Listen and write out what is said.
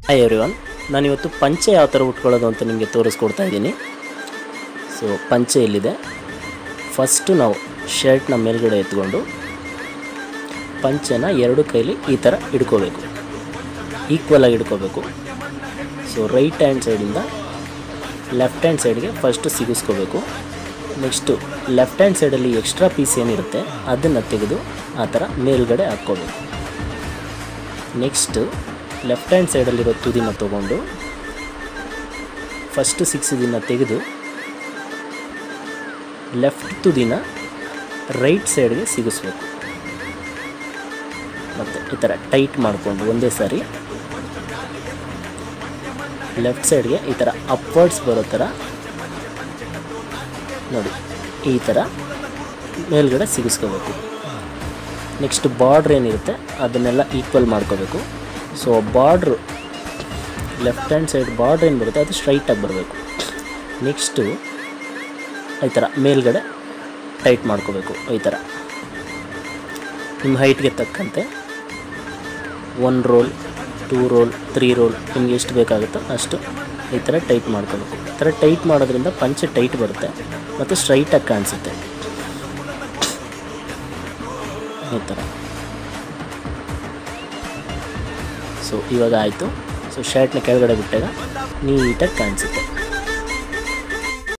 hi everyone ನಾನಿವತ್ತು ಪಂಚೆ ಯಾವ ಥರ ಉಟ್ಕೊಳ್ಳೋದು ಅಂತ ನಿಮಗೆ ತೋರಿಸ್ಕೊಡ್ತಾ ಇದ್ದೀನಿ ಸೊ ಪಂಚೆ ಇಲ್ಲಿದೆ ಫಸ್ಟು ನಾವು ಶರ್ಟ್ನ ಮೇಲ್ಗಡೆ ಎತ್ಕೊಂಡು ಪಂಚೆನ ಎರಡು ಕೈಲಿ ಈ ಥರ ಹಿಡ್ಕೋಬೇಕು ಈಕ್ವಲಾಗಿ ಹಿಡ್ಕೋಬೇಕು ಸೊ ರೈಟ್ ಹ್ಯಾಂಡ್ ಸೈಡಿಂದ ಲೆಫ್ಟ್ ಹ್ಯಾಂಡ್ ಸೈಡ್ಗೆ ಫಸ್ಟು ಸಿಗಿಸ್ಕೋಬೇಕು ನೆಕ್ಸ್ಟು ಲೆಫ್ಟ್ ಹ್ಯಾಂಡ್ ಸೈಡಲ್ಲಿ ಎಕ್ಸ್ಟ್ರಾ ಪೀಸ್ ಏನಿರುತ್ತೆ ಅದನ್ನು ತೆಗೆದು ಆ ಥರ ಮೇಲ್ಗಡೆ ಹಾಕ್ಕೋಬೇಕು ನೆಕ್ಸ್ಟು ಲೆಫ್ಟ್ ಹ್ಯಾಂಡ್ ಸೈಡಲ್ಲಿರೋ ತುದಿನ ತೊಗೊಂಡು ಫಸ್ಟ್ ಸಿಕ್ಸಿದಿನ ತೆಗೆದು ಲೆಫ್ಟ್ ತುದಿನ ರೈಟ್ ಸೈಡ್ಗೆ ಸಿಗಿಸ್ಬೇಕು ಮತ್ತು ಈ ಥರ ಟೈಟ್ ಮಾಡಿಕೊಂಡು ಒಂದೇ ಸಾರಿ ಲೆಫ್ಟ್ ಸೈಡ್ಗೆ ಈ ಥರ ಅಪ್ವರ್ಡ್ಸ್ ಬರೋ ಥರ ನೋಡಿ ಈ ಥರ ಮೇಲ್ಗಡೆ ಸಿಗಿಸ್ಕೋಬೇಕು ನೆಕ್ಸ್ಟ್ ಬಾರ್ಡ್ರ್ ಏನಿರುತ್ತೆ ಅದನ್ನೆಲ್ಲ ಈಕ್ವಲ್ ಮಾಡ್ಕೋಬೇಕು so border left hand side border ಏನು ಬರುತ್ತೆ ಅದು ಸ್ಟ್ರೈಟಾಗಿ ಬರಬೇಕು ನೆಕ್ಸ್ಟು ಈ ಥರ ಮೇಲ್ಗಡೆ ಟೈಟ್ ಮಾಡ್ಕೋಬೇಕು ಈ ಥರ ನಿಮ್ಮ ಹೈಟ್ಗೆ ತಕ್ಕಂತೆ one roll two roll three roll ನಿಮ್ಗೆ ಎಷ್ಟು ಬೇಕಾಗುತ್ತೋ ಅಷ್ಟು ಈ ಥರ ಟೈಟ್ ಮಾಡ್ಕೋಬೇಕು ಈ ಥರ ಟೈಟ್ ಮಾಡೋದ್ರಿಂದ ಪಂಚೆ ಟೈಟ್ ಬರುತ್ತೆ ಮತ್ತು ಸ್ಟ್ರೈಟಾಗಿ ಕಾಣಿಸುತ್ತೆ ಈ ಥರ ಸೊ ಇವಾಗ ಆಯಿತು ಸೊ ಶರ್ಟ್ನ ಕೆಳಗಡೆ ಬಿಟ್ಟಾಗ ನೀಟಾಗಿ ಕಾಣಿಸುತ್ತೆ